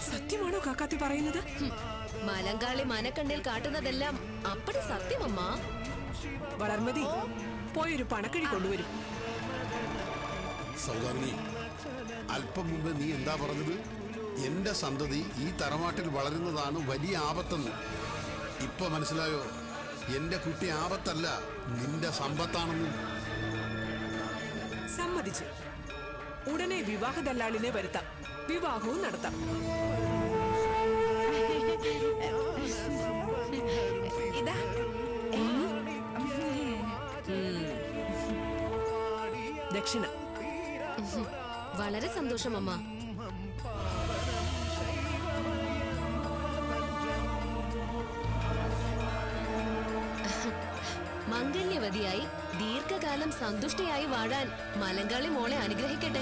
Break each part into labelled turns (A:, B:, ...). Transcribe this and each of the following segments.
A: സത്യമാണോ കാക്കാത്തി പറയുന്നത്
B: ഹും, മലങ്കാളി മനക്കണ്ണിൽ കാട്ടുന്നതെല്ലാം അപ്പടി സത്യമമ്മ
A: വളർമതി പോയൊരു പണക്കിഴി കൊണ്ടുവരും
C: സൗദാമിനി അല്പം മുമ്പ് നീ എന്താ പറഞ്ഞത് എന്റെ സന്തതി ഈ തറവാട്ടിൽ വളരുന്നതാണ് വലിയ ആപത്തെന്ന് ഇപ്പൊ മനസ്സിലായോ എന്റെ കുട്ടി ആപത്തല്ല നിന്റെ സമ്പത്താണെന്ന്
A: സമ്മതിച്ചു ഉടനെ വിവാഹ ദല്ലാളിനെ വരുത്താം വിവാഹവും നടത്താം
B: ഇതാ
A: ദക്ഷിണ
B: വളരെ സന്തോഷം അമ്മ മംഗല്യവതിയായി ദീർഘകാലം സന്തുഷ്ടയായി വാഴാൻ മലങ്കാളി മോളെ അനുഗ്രഹിക്കട്ടെ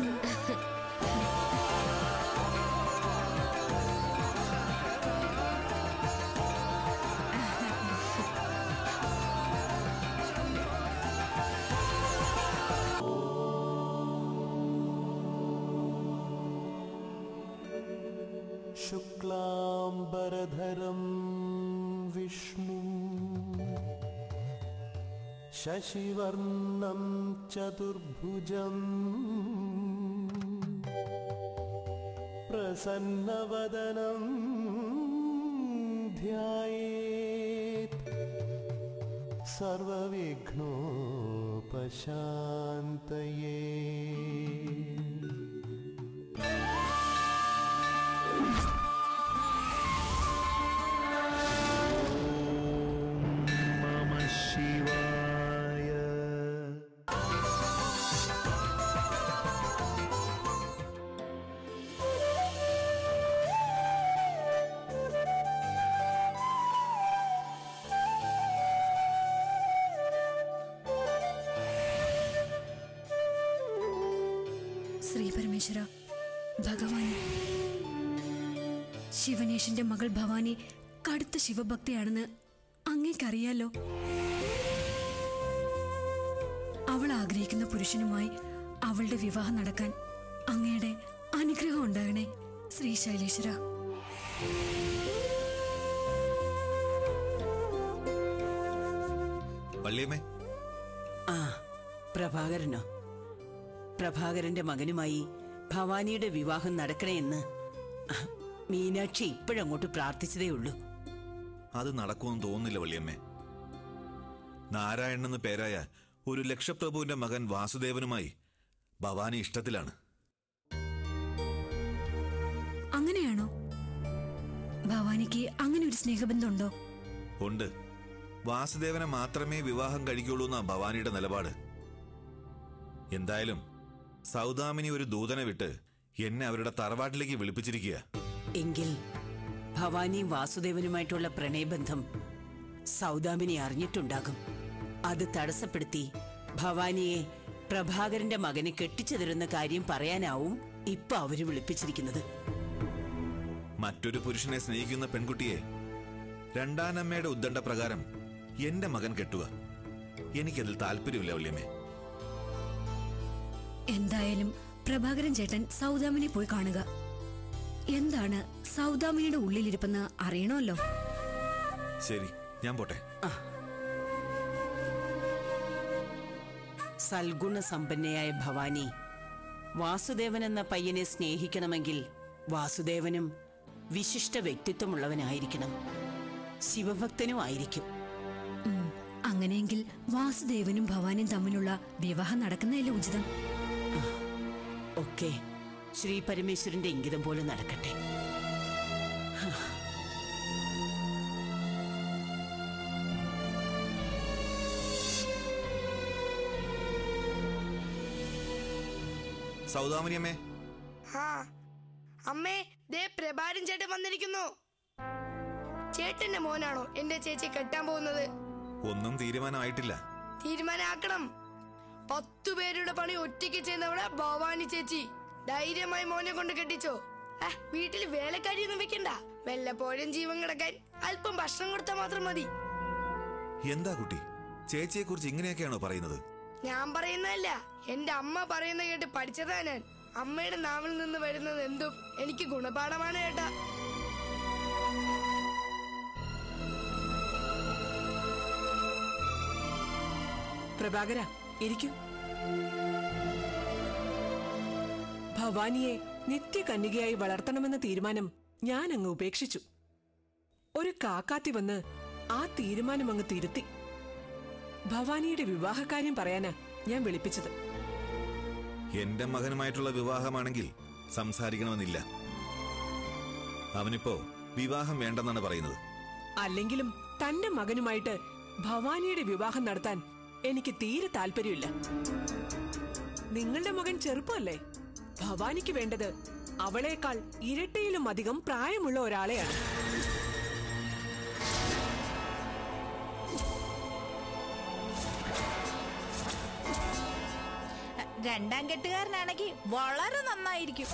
D: शुक्लाम्बरधरं विष्णु शशिवर्णं चतुर्भुजम् प्रसन्नवदनं ध्यायेत् सर्वविघ्नोपशान्तये नमः शिवाय
E: ശ്രീ പരമേശ്വര ഭഗവാനെ ശിവനേശന്റെ മകൾ ഭവാനി കടുത്ത ശിവഭക്തയാണെന്ന് അങ്ങേക്കറിയാലോ അവൾ ആഗ്രഹിക്കുന്ന പുരുഷനുമായി അവളുടെ വിവാഹം നടക്കാൻ അങ്ങയുടെ അനുഗ്രഹം ഉണ്ടാകണേ ശ്രീ ശൈലേശ്വര
F: വള്ളിയമ്മേ
G: ആ പ്രഭാകരനോ പ്രഭാകരന്റെ മകനുമായി ഭവാനിയുടെ വിവാഹം നടക്കണേയെന്ന് ആ, മീനാക്ഷി ഇപ്പോഴങ്ങോട്ട് പ്രാർത്ഥിച്ചതേ ഉള്ളൂ
F: അത് നടക്കുമെന്ന് തോന്നുന്നില്ല വള്ളിയമ്മേ നാരായണൻ എന്ന് പേരായ ഒരു ലക്ഷപ്രഭുവിന്റെ മകൻ വാസുദേവനുമായി ഭവാനി ഇഷ്ടത്തിലാണ്
E: അങ്ങനെയാണോ ഭവാനിക്ക് അങ്ങനെ ഒരു സ്നേഹബന്ധമുണ്ടോ
F: ഉണ്ട് വാസുദേവനെ മാത്രമേ വിവാഹം കഴിക്കുള്ളൂ എന്നാ ഭവാനിയുടെ നിലപാട് എന്തായാലും സൗദാമിനി ഒരു ദൂതനെ വിട്ട് എന്നെ അവരുടെ തറവാട്ടിലേക്ക് വിളിപ്പിച്ചിരിക്കുക
G: എങ്കിൽ ഭവാനിയും വാസുദേവനുമായിട്ടുള്ള പ്രണയബന്ധം സൗദാമിനി അറിഞ്ഞിട്ടുണ്ടാകും അത് തടസ്സപ്പെടുത്തി ഭവാനിയെ പ്രഭാകരന്റെ മകനെ കെട്ടിച്ചു തരുന്ന കാര്യം പറയാനാവും ഇപ്പൊ അവര് വിളിപ്പിച്ചിരിക്കുന്നത്
F: മറ്റൊരു പുരുഷനെ സ്നേഹിക്കുന്ന പെൺകുട്ടിയെ രണ്ടാനമ്മയുടെ ഉദ്ദണ്ഡ പ്രകാരം എന്റെ മകൻ കെട്ടുക എനിക്കതിൽ താല്പര്യമില്ല വല്യമ്മേ
E: എന്തായാലും പ്രഭാകരൻ ചേട്ടൻ സൗദാമിനെ പോയി കാണുക എന്താണ് സൗദാമിനിയുടെ ഉള്ളിലിരിപ്പെന്ന് അറിയണമല്ലോ
F: ശരി ഞാൻ പോട്ടെ
G: സൽഗുണ സമ്പന്നയായ ഭവാനി വാസുദേവൻ എന്ന പയ്യനെ സ്നേഹിക്കണമെങ്കിൽ വാസുദേവനും വിശിഷ്ട വ്യക്തിത്വമുള്ളവനായിരിക്കണം ശിവഭക്തനും ആയിരിക്കും
E: ഉം, അങ്ങനെയെങ്കിൽ വാസുദേവനും ഭവാനിയും തമ്മിലുള്ള വിവാഹം നടക്കുന്നതല്ലേ ഉചിതം
G: ഒക്കെ ശ്രീ പരമേശ്വരന്റെ ഇംഗിതം പോലെ നടക്കട്ടെ
F: സൗദാമിനിയമ്മേ
H: ആ അമ്മേ ദേ പ്രഭാരൻ ചേട്ടൻ വന്നിരിക്കുന്നു ചേട്ടന്റെ മോനാണോ എന്റെ ചേച്ചി കെട്ടാൻ പോകുന്നത്
F: ഒന്നും തീരുമാനമായിട്ടില്ല
H: തീരുമാനാക്കണം പത്തു പേരുടെ പണി ഒറ്റയ്ക്ക് ചെയ്യുന്നവളെ ഭവാനി ചേച്ചി ധൈര്യമായി മോനെ കൊണ്ട് കെട്ടിച്ചോ ആ, വീട്ടിൽ വേലക്കാരിയൊന്നും വെക്കണ്ട വല്ലപ്പോഴും ജീവൻ കിടക്കാൻ അല്പം ഭക്ഷണം കൊടുത്താൽ മാത്രം മതി
F: എന്താ കുട്ടി ചേച്ചിയെ കുറിച്ച് ഇങ്ങനെയൊക്കെയാണോ പറയുന്നത്
H: ഞാൻ പറയുന്നതല്ല എന്റെ അമ്മ പറയുന്ന കേട്ട് പഠിച്ചതാ ഞാൻ അമ്മയുടെ നാവിൽ നിന്ന് വരുന്നത് എന്തും എനിക്ക് ഗുണപാഠമാണ് ഏട്ടാ
A: പ്രഭാകര ഇരിക്കൂ ഭവാനിയെ നിത്യകന്യകയായി വളർത്തണമെന്ന തീരുമാനം ഞാൻ അങ്ങ് ഉപേക്ഷിച്ചു ഒരു കാക്കാത്തി വന്ന് ആ തീരുമാനം അങ്ങ് തിരുത്തി ഭവാനിയുടെ വിവാഹകാര്യം പറയാനാ ഞാൻ വിളിപ്പിച്ചത്
F: എന്റെ മകനുമായിട്ടുള്ള വിവാഹമാണെങ്കിൽ സംസാരിക്കണമെന്നില്ല അവനിപ്പോ വിവാഹം വേണ്ടെന്നാണ് പറയുന്നത്
A: അല്ലെങ്കിലും തന്റെ മകനുമായിട്ട് ഭവാനിയുടെ വിവാഹം നടത്താൻ എനിക്ക് തീരെ താല്പര്യമില്ല നിങ്ങളുടെ മകൻ ചെറുപ്പമല്ലേ ഭവാനിക്ക് വേണ്ടത് അവളേക്കാൾ ഇരട്ടിയിലും അധികം പ്രായമുള്ള ഒരാളെയാണ്
I: രണ്ടാം കെട്ടുകാരനാണെങ്കിൽ വളരെ നന്നായിരിക്കും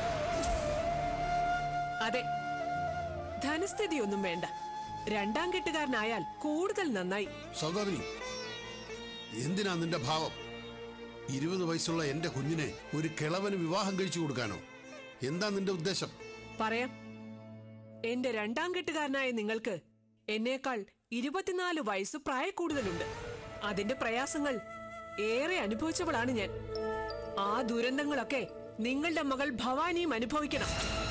A: അതെ ധനസ്ഥിതിയൊന്നും വേണ്ട രണ്ടാം കെട്ടുകാരനായാൽ കൂടുതൽ നന്നായി
C: സൗദാമിനി എന്തിനാ നിന്റെ ഭാവം ഇരുപത് വയസ്സുള്ള എന്റെ കുഞ്ഞിനെ ഒരു കിളവന് വിവാഹം കഴിച്ചു കൊടുക്കാനോ എന്താ നിന്റെ ഉദ്ദേശം
A: പറയാം എന്റെ രണ്ടാം കെട്ടുകാരനായ നിങ്ങൾക്ക് എന്നേക്കാൾ ഇരുപത്തിനാല് വയസ്സ് പ്രായക്കൂടുതലുണ്ട് അതിന്റെ പ്രയാസങ്ങൾ ഏറെ അനുഭവിച്ചവളാണ് ഞാൻ ആ ദുരന്തങ്ങളൊക്കെ നിങ്ങളുടെ മകൾ ഭവാനിയും അനുഭവിക്കണം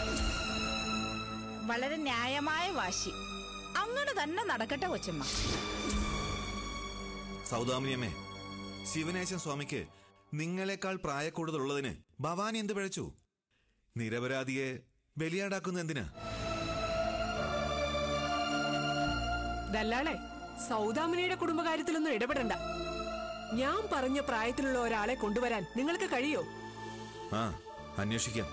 I: വളരെ ന്യായമായ വാശി അങ്ങനെ തന്നെ നടക്കട്ടെ കൊച്ചമ്മ
F: സൗദാമിനിയമ്മേ ശിവനേശൻ സ്വാമിക്ക് നിങ്ങളെക്കാൾ പ്രായക്കൂടുതലുള്ളതിന് ഭവാനി എന്ത് പിഴച്ചു നിരപരാധിയെ ബലിയാടാക്കുന്ന എന്തിനാ
A: ദല്ലാളെ സൗദാമിനിയുടെ കുടുംബകാര്യത്തിലൊന്നും ഇടപെടണ്ട ഞാൻ പറഞ്ഞ പ്രായത്തിലുള്ള ഒരാളെ കൊണ്ടുവരാൻ നിങ്ങൾക്ക് കഴിയോ
F: ആ അന്വേഷിക്കാം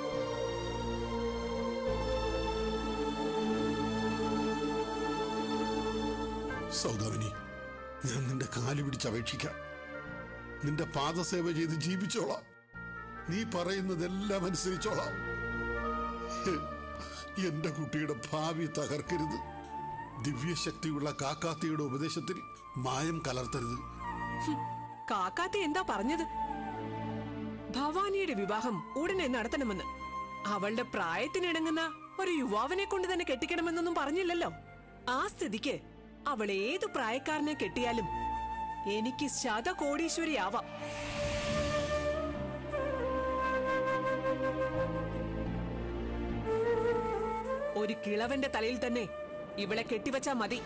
C: സൗദാമിനി ഞാൻ നിന്റെ കാല് പിടിച്ചപേക്ഷിക്കാം നിന്റെ പാദസേവ ചെയ്ത് ജീവിച്ചോളാം നീ പറയുന്നതെല്ലാം അനുസരിച്ചോളാം എന്റെ കുട്ടിയുടെ ഭാവി തകർക്കരുത് ദിവ്യശക്തിയുള്ള കാക്കാത്തിയുടെ ഉപദേശത്തിൽ മായം കലർത്തരുത്
A: കാക്കാത്തി എന്താ പറഞ്ഞത് ഭവാനിയുടെ വിവാഹം ഉടനെ നടത്തണമെന്ന് അവളുടെ പ്രായത്തിനിണങ്ങുന്ന ഒരു യുവാവിനെ കൊണ്ട് തന്നെ കെട്ടിക്കണമെന്നൊന്നും പറഞ്ഞില്ലല്ലോ ആ സ്ഥിതിക്ക് അവൾ ഏതു പ്രായക്കാരനെ കെട്ടിയാലും എനിക്ക് ശതകോടീശ്വരിയാവാം ഒരു കിളവന്റെ തലയിൽ തന്നെ ഇവളെ കെട്ടിവച്ചാ മതി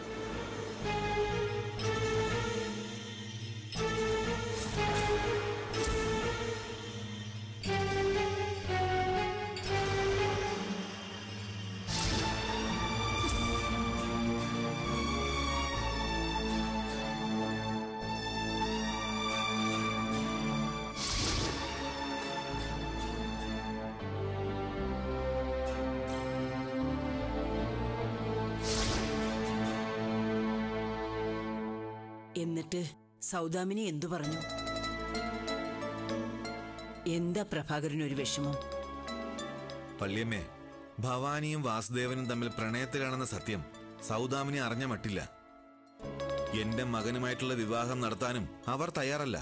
G: എന്നിട്ട് സൗദാമിനി എന്തു പറഞ്ഞു എന്താ പ്രഭാകരനൊരു വിഷമം
F: പള്ളിയമ്മേ ഭവാനിയും വാസുദേവനും തമ്മിൽ പ്രണയത്തിലാണെന്ന സത്യം സൗദാമിനി അറിഞ്ഞ മട്ടില്ല എന്റെ മകനുമായിട്ടുള്ള വിവാഹം നടത്താനും അവർ തയ്യാറല്ല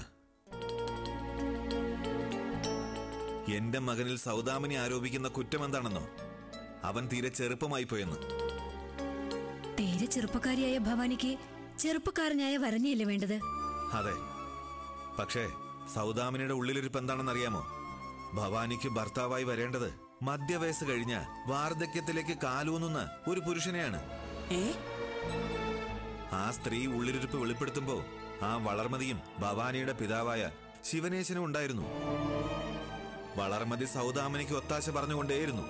F: എന്റെ മകനിൽ സൗദാമിനി ആരോപിക്കുന്ന കുറ്റം എന്താണെന്നോ അവൻ തീരെ ചെറുപ്പമായി പോയെന്ന്
E: തീരെ ചെറുപ്പക്കാരിയായ ഭവാനിക്ക് ചെറുപ്പക്കാരനായ വരനെയല്ലേ വേണ്ടത്
F: അതെ പക്ഷേ സൗദാമിനിയുടെ ഉള്ളിലിരിപ്പ് എന്താണെന്ന് അറിയാമോ ഭവാനിക്ക് ഭർത്താവായി വരേണ്ടത് മധ്യവയസ്സ് കഴിഞ്ഞ വാർദ്ധക്യത്തിലേക്ക് കാലൂന്നുന്ന ഒരു പുരുഷനെയാണ്
G: ഏ
F: ആ സ്ത്രീ ഉള്ളിലിരിപ്പ് വെളിപ്പെടുത്തുമ്പോ ആ വളർമതിയും ഭവാനിയുടെ പിതാവായ ശിവനേശനും ഉണ്ടായിരുന്നു വളർമതി സൗദാമിനിക്ക് ഒത്താശ പറഞ്ഞുകൊണ്ടേയിരുന്നു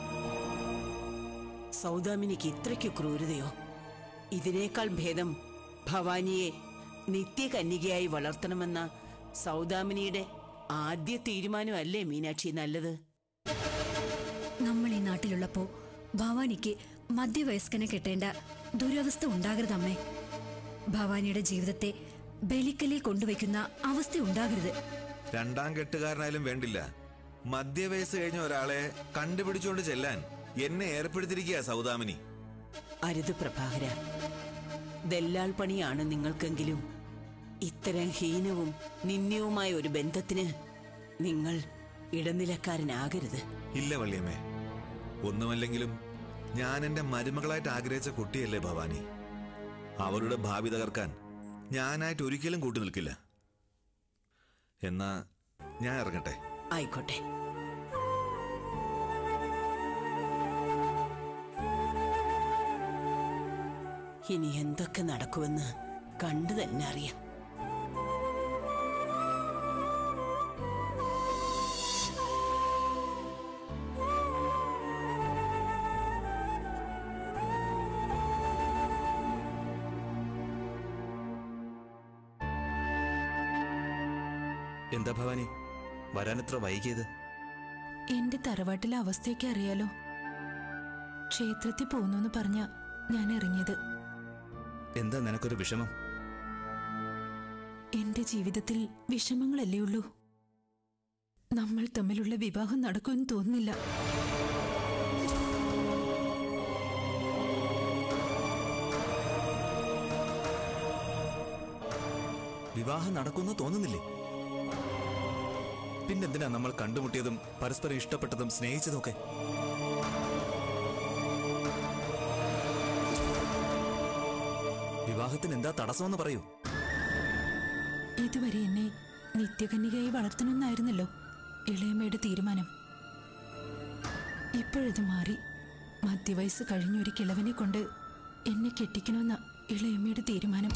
G: സൗദാമിനിക്ക് ഇത്രയ്ക്ക് ക്രൂരതയോ ഇതിനേക്കാൾ ഭേദം ഭവാനിയെ നിത്യകന്യകയായി വളർത്തണമെന്ന സൗദാമിനിയുടെ ആദ്യ തീരുമാനമല്ലേ മീനാക്ഷി നല്ലത്
E: നമ്മൾ ഈ നാട്ടിലുള്ളപ്പോ ഭവാനിക്ക് മധ്യവയസ്കനെ കെട്ടേണ്ട ദുരവസ്ഥ ഉണ്ടാകരുതമ്മേ ഭവാനിയുടെ ജീവിതത്തെ ബലിക്കലിൽ കൊണ്ടുവയ്ക്കുന്ന അവസ്ഥ ഉണ്ടാകരുത്
F: രണ്ടാം കെട്ടുകാരനായാലും വേണ്ടില്ല മധ്യവയസ്സ് കഴിഞ്ഞ ഒരാളെ കണ്ടുപിടിച്ചുകൊണ്ട് ചെല്ലാൻ എന്നെ ഏർപ്പെടുത്തിയിരിക്കുക സൗദാമിനി
G: അരുത് പ്രഭാകര ദല്ലാൾ പണിയാണ് നിങ്ങൾക്കെങ്കിലും ഇത്തരം ഹീനവും നിന്ദ്യവുമായ ഒരു ബന്ധത്തിന് നിങ്ങൾ ഇടനിലക്കാരനാകരുത്
F: ഇല്ല വള്ളിയമ്മേ ഒന്നുമല്ലെങ്കിലും ഞാൻ എന്റെ മരുമകളായിട്ട് ആഗ്രഹിച്ച കുട്ടിയല്ലേ ഭവാനി അവരുടെ ഭാവി തകർക്കാൻ ഞാനായിട്ട് ഒരിക്കലും കൂട്ടു നിൽക്കില്ല എന്നാ ഞാൻ ഇറങ്ങട്ടെ
G: ആയിക്കോട്ടെ ഇനി എന്തൊക്കെ നടക്കുമെന്ന് കണ്ടു തന്നെ അറിയാം
F: എന്താ ഭവാനി വരാനെത്ര വൈകിയത്
J: എന്റെ തറവാട്ടിലെ അവസ്ഥയൊക്കെ അറിയാലോ ക്ഷേത്രത്തിൽ പോകുന്നു പറഞ്ഞ ഞാൻ ഇറങ്ങിയത്
F: എന്താ നിനക്കൊരു വിഷമം
J: എന്റെ ജീവിതത്തിൽ വിഷമങ്ങളല്ലേ ഉള്ളൂ നമ്മൾ തമ്മിലുള്ള വിവാഹം നടക്കുമെന്ന് തോന്നുന്നില്ല
F: വിവാഹം നടക്കുന്നു തോന്നുന്നില്ലേ പിന്നെന്തിനാ നമ്മൾ കണ്ടുമുട്ടിയതും പരസ്പരം ഇഷ്ടപ്പെട്ടതും സ്നേഹിച്ചതും ഒക്കെ വിവാഹത്തിന് എന്താ തടസ്സമെന്ന് പറയൂ
J: ഇതുവരെ എന്നെ നിത്യകന്യകയായി വളർത്തണമെന്നായിരുന്നല്ലോ ഇളയമ്മയുടെ തീരുമാനം ഇപ്പോഴത് മാറി മധ്യവയസ്സ് കഴിഞ്ഞൊരു കിളവനെ കൊണ്ട് എന്നെ കെട്ടിക്കണമെന്ന ഇളയമ്മയുടെ തീരുമാനം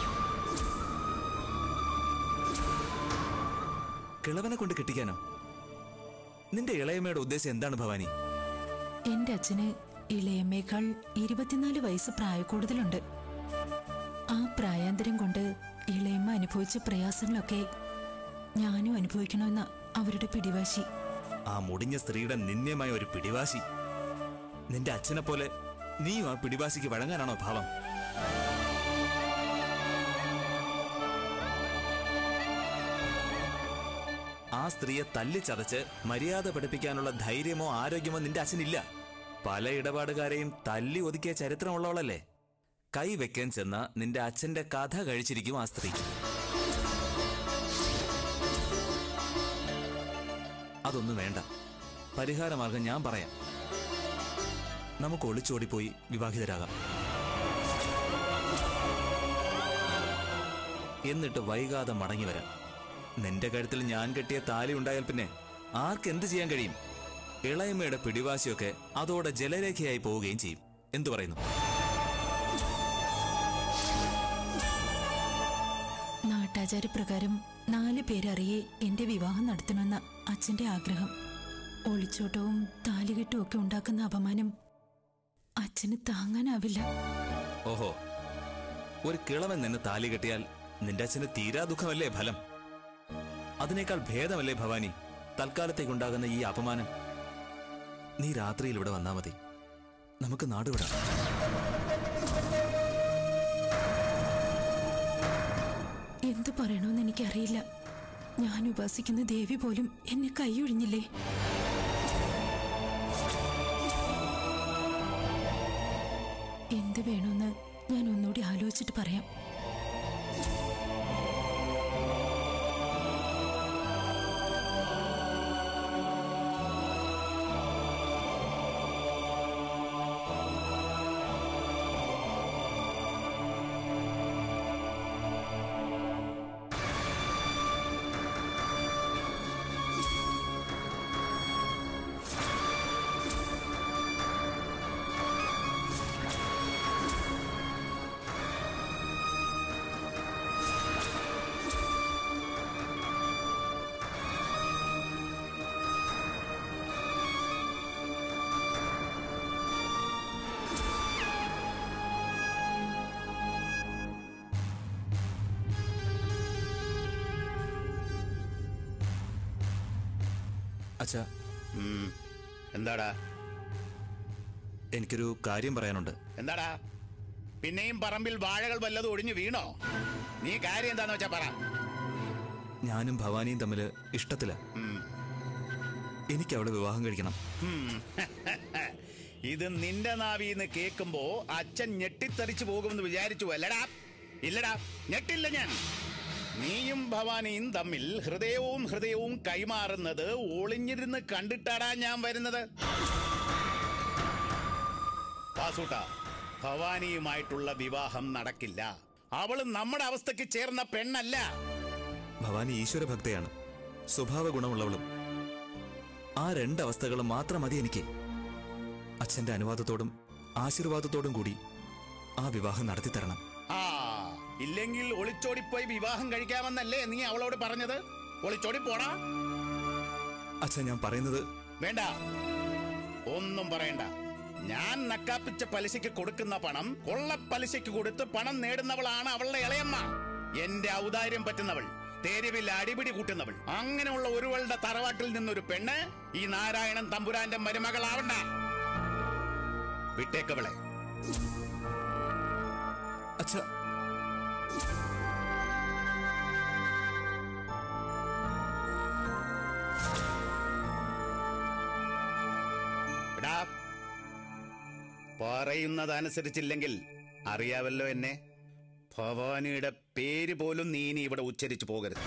F: കിളവനെ കൊണ്ട് കെട്ടിക്കാനോ നിന്റെ ഇളയമ്മയുടെ ഉദ്ദേശം എന്താണ് ഭവാനി
J: എന്റെ അച്ഛന് ഇളയമ്മേക്കാൾ ഇരുപത്തിനാല് വയസ്സ് പ്രായക്കൂടുതലുണ്ട് ആ പ്രായാന്തരം കൊണ്ട് ഇളയമ്മ അനുഭവിച്ച പ്രയാസങ്ങളൊക്കെ ഞാനും അനുഭവിക്കണമെന്ന അവരുടെ പിടിവാശി
F: ആ മുടിഞ്ഞ സ്ത്രീയുടെ നിന്ദ്യമായ ഒരു പിടിവാശി നിന്റെ അച്ഛനെ പോലെ നീയും ആ പിടിവാശിക്ക് വഴങ്ങാനാണോ ഭാവം ആ സ്ത്രീയെ തല്ലിച്ചതച്ച് മര്യാദ പഠിപ്പിക്കാനുള്ള ധൈര്യമോ ആരോഗ്യമോ നിന്റെ അച്ഛനില്ല പല ഇടപാടുകാരെയും തല്ലി ഒതുക്കിയ ചരിത്രമുള്ളവളല്ലേ കൈ വെക്കാൻ ചെന്ന നിന്റെ അച്ഛന്റെ കഥ കഴിച്ചിരിക്കും ആ സ്ത്രീ അതൊന്നും വേണ്ട പരിഹാരമാർഗം ഞാൻ പറയാം നമുക്ക് ഒളിച്ചോടിപ്പോയി വിവാഹിതരാകാം എന്നിട്ട് വൈകാതെ മടങ്ങി വരാം നിന്റെ കഴുത്തിൽ ഞാൻ കെട്ടിയ താലി ഉണ്ടായാൽ പിന്നെ ആർക്ക് എന്ത് ചെയ്യാൻ കഴിയും ഇളയമ്മയുടെ പിടിവാശിയൊക്കെ അതോടെ ജലരേഖയായി പോവുകയും ചെയ്യും എന്തു പറയുന്നു
J: നാട്ടാചാരപ്രകാരം നാല് പേരറിയെ എന്റെ വിവാഹം നടത്തണമെന്ന അച്ഛന്റെ ആഗ്രഹം ഒളിച്ചോട്ടവും താലികെട്ടും ഒക്കെ ഉണ്ടാക്കുന്ന അപമാനം അച്ഛന് താങ്ങാനാവില്ല
F: ഓഹോ ഒരു കിളവൻ നിന്നെ താലി കെട്ടിയാൽ നിന്റെ അച്ഛന് തീരാ ദുഃഖമല്ലേ ഫലം അതിനേക്കാൾ ഭേദമല്ലേ ഭവാനി തൽക്കാലത്തേക്കുണ്ടാകുന്ന ഈ അപമാനം നീ രാത്രിയിൽ ഇവിടെ വന്നാ മതി നമുക്ക് നാടുവിടാം
J: എന്തു പറയണമെന്ന് എനിക്കറിയില്ല ഞാൻ ഉപാസിക്കുന്ന ദേവി പോലും എന്നെ കൈയൊഴിഞ്ഞില്ലേ എന്ത് വേണമെന്ന് ഞാൻ ഒന്നുകൂടി ആലോചിച്ചിട്ട് പറയാം
F: അച്ഛാ
K: ഉം. എന്താടാ
F: എനിക്കൊരു കാര്യം പറയാനുണ്ട്
K: എന്താടാ പിന്നെയും പറമ്പിൽ വാഴകൾ വല്ലതും ഒടിഞ്ഞു വീണോ നീ കാര്യം എന്താന്ന് വെച്ചാ പറ
F: ഞാനും ഭവാനിയും തമ്മിൽ ഇഷ്ടത്തില
K: ഉം.
F: എനിക്ക് അവളെ വിവാഹം കഴിക്കണം
K: ഉം. ഇത് നിന്റെ നാവിന്ന് കേൾക്കുമ്പോ അച്ഛൻ ഞെട്ടിത്തെറിച്ചു പോകുമെന്ന് വിചാരിച്ചു അല്ലടാ ഇല്ലടാ ഞെട്ടില്ല ഞാൻ നീയും ഭവാനിയും തമ്മിൽ ഹൃദയവും ഹൃദയവും കൈമാറുന്നത് ഒളിഞ്ഞിരുന്ന് കണ്ടിട്ടാടാ ഞാൻ വരുന്നത് വാസൂട്ട ഭവാനിയുമായിട്ടുള്ള വിവാഹം നടക്കില്ല അവള് നമ്മുടെ അവസ്ഥയ്ക്ക് ചേർന്ന പെണ്ണല്ല
F: ഭവാനി ഈശ്വര ഭക്തയാണ് സ്വഭാവ ഗുണമുള്ളവളും ആ രണ്ട് അവസ്ഥകളും മാത്രം മതി എനിക്ക് അച്ഛന്റെ അനുവാദത്തോടും ആശീർവാദത്തോടും കൂടി ആ വിവാഹം നടത്തി തരണം
K: ആ ഇല്ലെങ്കിൽ ഒളിച്ചോടിപ്പോയി വിവാഹം കഴിക്കാമെന്നല്ലേ നീ അവളോട് പറഞ്ഞത് ഒളിച്ചോടി പോടാ
F: അച്ഛൻ ഞാൻ പറയുന്നത്
K: വേണ്ട ഒന്നും പറയണ്ട ഞാൻ നക്കാപ്പിച്ച പലിശയ്ക്ക് കൊടുക്കുന്ന പണം കൊള്ള പലിശയ്ക്ക് കൊടുത്ത് പണം നേടുന്നവളാണ് അവളുടെ ഇളയമ്മ എന്റെ ഔദാര്യം പറ്റുന്നവൾ തെരുവിൽ അടിപിടി കൂട്ടുന്നവൾ അങ്ങനെയുള്ള ഒരുവളുടെ തറവാട്ടിൽ നിന്നൊരു പെണ്ണ് ഈ നാരായണൻ തമ്പുരാന്റെ മരുമകളാവണ്ട വിട്ടേക്കവളെ
F: അച്ഛ
K: എടാ പറയുന്നതനുസരിച്ചില്ലെങ്കിൽ അറിയാവല്ലോ എന്നെ ഭവാനിയുടെ പേര് പോലും നീ ഇനി ഇവിടെ ഉച്ചരിച്ചു പോകരുത്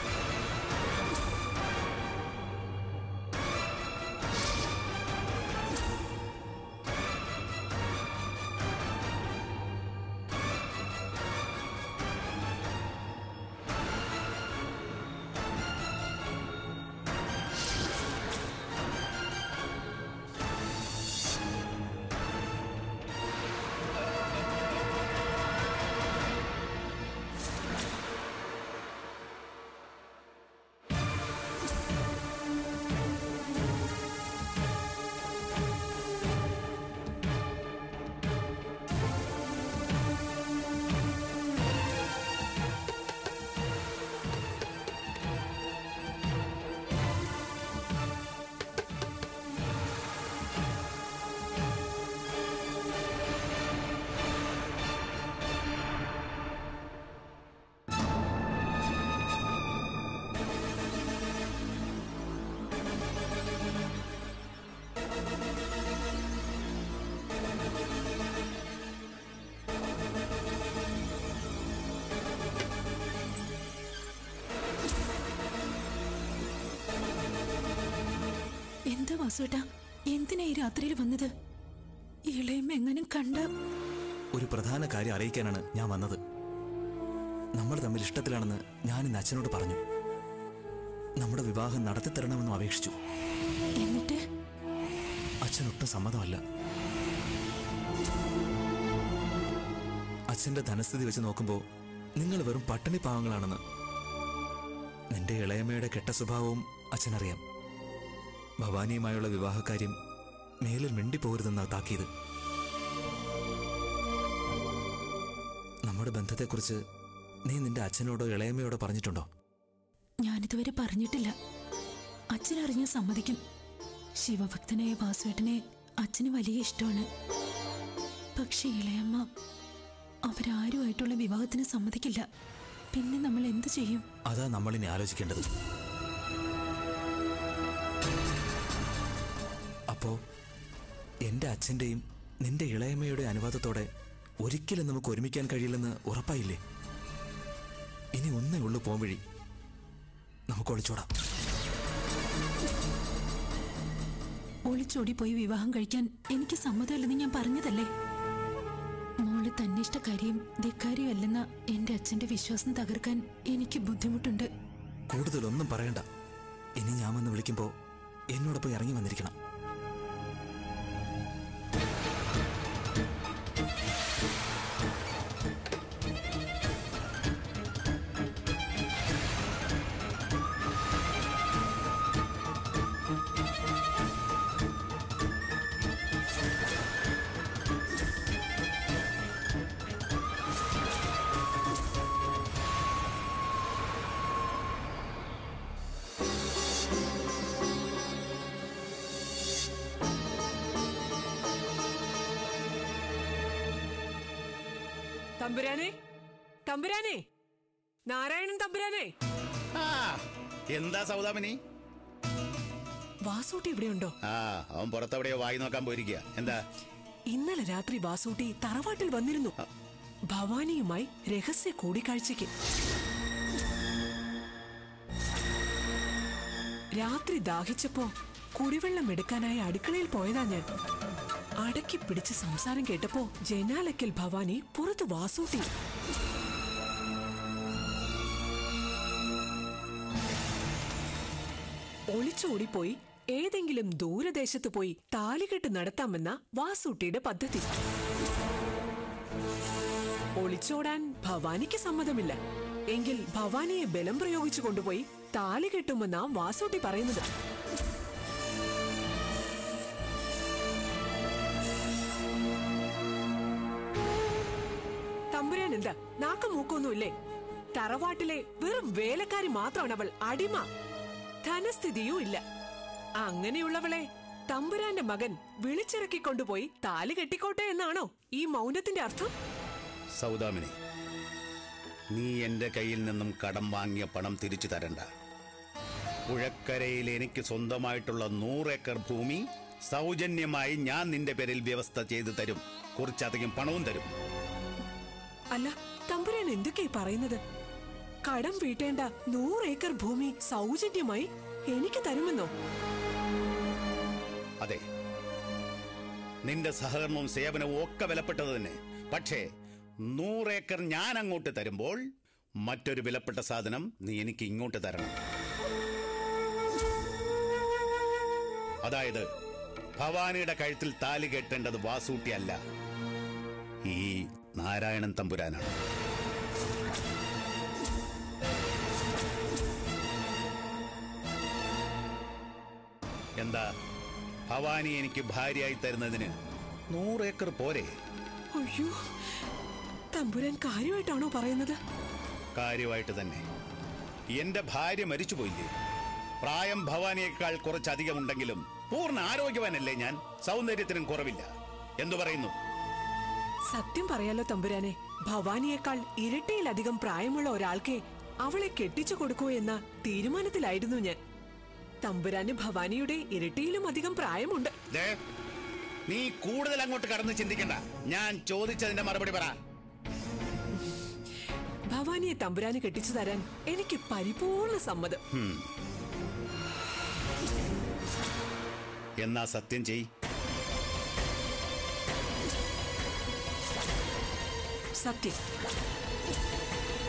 J: എന്താ വാസുവേട്ടാ എന്തിനാ ഈ രാത്രിയിൽ വന്നത് ഇളയമ്മ എങ്ങനെ കണ്ട
F: ഒരു പ്രധാന കാര്യം അറിയിക്കാനാണ് ഞാൻ വന്നത് നമ്മൾ തമ്മിൽ ഇഷ്ടത്തിലാണെന്ന് ഞാൻ ഇന്ന് അച്ഛനോട് പറഞ്ഞു നമ്മുടെ വിവാഹം നടത്തിത്തരണമെന്നും അപേക്ഷിച്ചു
J: എന്നിട്ട്
F: അച്ഛനൊട്ടും സമ്മതമല്ല അച്ഛന്റെ ധനസ്ഥിതി വെച്ച് നോക്കുമ്പോൾ നിങ്ങൾ വെറും പട്ടിണി പാവങ്ങളാണെന്ന് നിന്റെ ഇളയമ്മയുടെ കെട്ട സ്വഭാവവും അച്ഛനറിയാം ഭവാനിയുമായുള്ള വിവാഹകാര്യം മേലിൽ മിണ്ടിപ്പോകരുതെന്നാ താക്കീത് നമ്മുടെ ബന്ധത്തെക്കുറിച്ച് നീ നിന്റെ അച്ഛനോടോ ഇളയമ്മയോടോ പറഞ്ഞിട്ടുണ്ടോ
J: ഞാനിതുവരെ പറഞ്ഞിട്ടില്ല അച്ഛൻ അറിഞ്ഞ സമ്മതിക്കും ശിവഭക്തനായ വാസുവേട്ടനെ അച്ഛന് വലിയ ഇഷ്ടമാണ് പക്ഷെ ഇളയമ്മ അവരാരുമായിട്ടുള്ള വിവാഹത്തിന് സമ്മതിക്കില്ല പിന്നെ നമ്മൾ എന്തു ചെയ്യും
F: അതാ നമ്മളിനി ആലോചിക്കേണ്ടത് അപ്പോ എന്റെ അച്ഛന്റെയും നിന്റെ ഇളയമ്മയുടെ അനുവാദത്തോടെ ഒരിക്കലും നമുക്ക് ഒരുമിക്കാൻ കഴിയില്ലെന്ന് ഉറപ്പായില്ലേ ഇനി ഒന്നേ ഉള്ളൂ പോംവഴി നമുക്ക് ഒളിച്ചോടാം
J: ഒളിച്ചോടി പോയി വിവാഹം കഴിക്കാൻ എനിക്ക് സമ്മതമല്ലെന്ന് ഞാൻ പറഞ്ഞതല്ലേ മോള് തന്നിഷ്ടക്കാരിയും ധിക്കാരിയും അല്ലെന്ന എന്റെ അച്ഛന്റെ വിശ്വാസം തകർക്കാൻ എനിക്ക് ബുദ്ധിമുട്ടുണ്ട്
F: കൂടുതലൊന്നും പറയണ്ട ഇനി ഞാൻ വന്ന് വിളിക്കുമ്പോ എന്നോടൊപ്പം ഇറങ്ങി വന്നിരിക്കണം
A: തമ്പുരാനെ തമ്പുരാനെ നാരായണൻ തമ്പുരാനെ
K: ആ എന്താ സൗദാമിനി
A: വാസൂട്ടി ഇവിടെയുണ്ടോ
K: ആ അവൻ പുറത്തെവിടെയോ വായി നോക്കാൻ പോയിരിക്കുക എന്താ
A: ഇന്നലെ രാത്രി വാസൂട്ടി തറവാട്ടിൽ വന്നിരുന്നു ഭവാനിയുമായി രഹസ്യ കൂടിക്കാഴ്ചയ്ക്ക് രാത്രി ദാഹിച്ചപ്പോ കുടിവെള്ളം എടുക്കാനായി അടുക്കളയിൽ പോയതാ ഞാൻ അടക്കി പിടിച്ച് സംസാരം കേട്ടപ്പോ ജനാലക്കൽ ഭവാനി പുറത്ത് വാസൂട്ടി ഒളിച്ചോടിപ്പോയി ഏതെങ്കിലും ദൂരദേശത്ത് പോയി താലികെട്ട് നടത്താമെന്ന വാസൂട്ടിയുടെ പദ്ധതി ഒളിച്ചോടാൻ ഭവാനിക്ക് സമ്മതമില്ല എങ്കിൽ ഭവാനിയെ ബലം പ്രയോഗിച്ചു കൊണ്ടുപോയി താലി കെട്ടുമെന്നാ വാസൂട്ടി പറയുന്നത് തമ്പുരാൻ എന്താ നാക്കം മൂക്കൊന്നുമില്ലേ തറവാട്ടിലെ വെറും വേലക്കാരി മാത്രമാണ് അവൾ അടിമ ധനസ്ഥിതിയും ഇല്ല അങ്ങനെയുള്ളവളെ തമ്പുരാന്റെ മകൻ വിളിച്ചിറക്കി കൊണ്ടുപോയി താലി കെട്ടിക്കോട്ടെ എന്നാണോ ഈ മൗനത്തിന്റെ അർത്ഥം
K: സൗദാമിനി നീ എന്റെ കയ്യിൽ നിന്നും കടം വാങ്ങിയ പണം തിരിച്ചു തരണ്ട പുഴക്കരയിൽ എനിക്ക് സ്വന്തമായിട്ടുള്ള നൂറേക്കർ ഭൂമി സൗജന്യമായി ഞാൻ നിന്റെ പേരിൽ വ്യവസ്ഥ ചെയ്തു തരും കുറച്ചധികം പണവും തരും
A: അല്ല തമ്പുരാൻ എന്തൊക്കെയാ പറയുന്നത് കടം വീട്ടേണ്ട നൂറ് ഏക്കർ ഭൂമി സൗജന്യമായി എനിക്ക് തരുമെന്നോ
K: അതെ നിന്റെ സഹകരണവും സേവനവും ഒക്കെ വിലപ്പെട്ടത് തന്നെ പക്ഷേ നൂറേക്കർ ഞാൻ അങ്ങോട്ട് തരുമ്പോൾ മറ്റൊരു വിലപ്പെട്ട സാധനം നീ എനിക്ക് ഇങ്ങോട്ട് തരണം അതായത് ഭവാനിയുടെ കഴുത്തിൽ താലി കെട്ടേണ്ടത് വാസൂട്ടി അല്ല ഈ നാരായണൻ തമ്പുരാനാണ് എന്താ ഭവാനി എനിക്ക് ഭാര്യയായി തരുന്നതിന് നൂറേക്കർ പോരെ
A: അയ്യോ തമ്പുരാൻ കാര്യമായിട്ടാണോ പറയുന്നത്
K: കാര്യമായിട്ട് തന്നെ എന്റെ ഭാര്യ മരിച്ചുപോയില്ലേ പ്രായം ഭവാനിയേക്കാൾ കുറച്ചധികം ഉണ്ടെങ്കിലും പൂർണ്ണ ആരോഗ്യവാനല്ലേ ഞാൻ സൗന്ദര്യത്തിനും കുറവില്ല എന്തു പറയുന്നു
A: സത്യം പറയാലോ തമ്പുരാനെ ഭവാനിയേക്കാൾ ഇരട്ടിയിലധികം പ്രായമുള്ള ഒരാൾക്ക് അവളെ കെട്ടിച്ചു കൊടുക്കൂ എന്ന തീരുമാനത്തിലായിരുന്നു ഞാൻ തമ്പുരാന് ഭവാനിയുടെ ഇരട്ടിയിലും അധികം പ്രായമുണ്ട്
K: ദേ, നീ കൂടുതൽ അങ്ങോട്ട് കടന്ന് ചിന്തിക്കണ്ട ഞാൻ ചോദിച്ചതിന്റെ മറുപടി പറ
A: ഭവാനിയെ തമ്പുരാന് കെട്ടിച്ചു തരാൻ എനിക്ക് പരിപൂർണ സമ്മതം
K: ഹും. എന്നാ സത്യം ചെയ്
A: സത്യം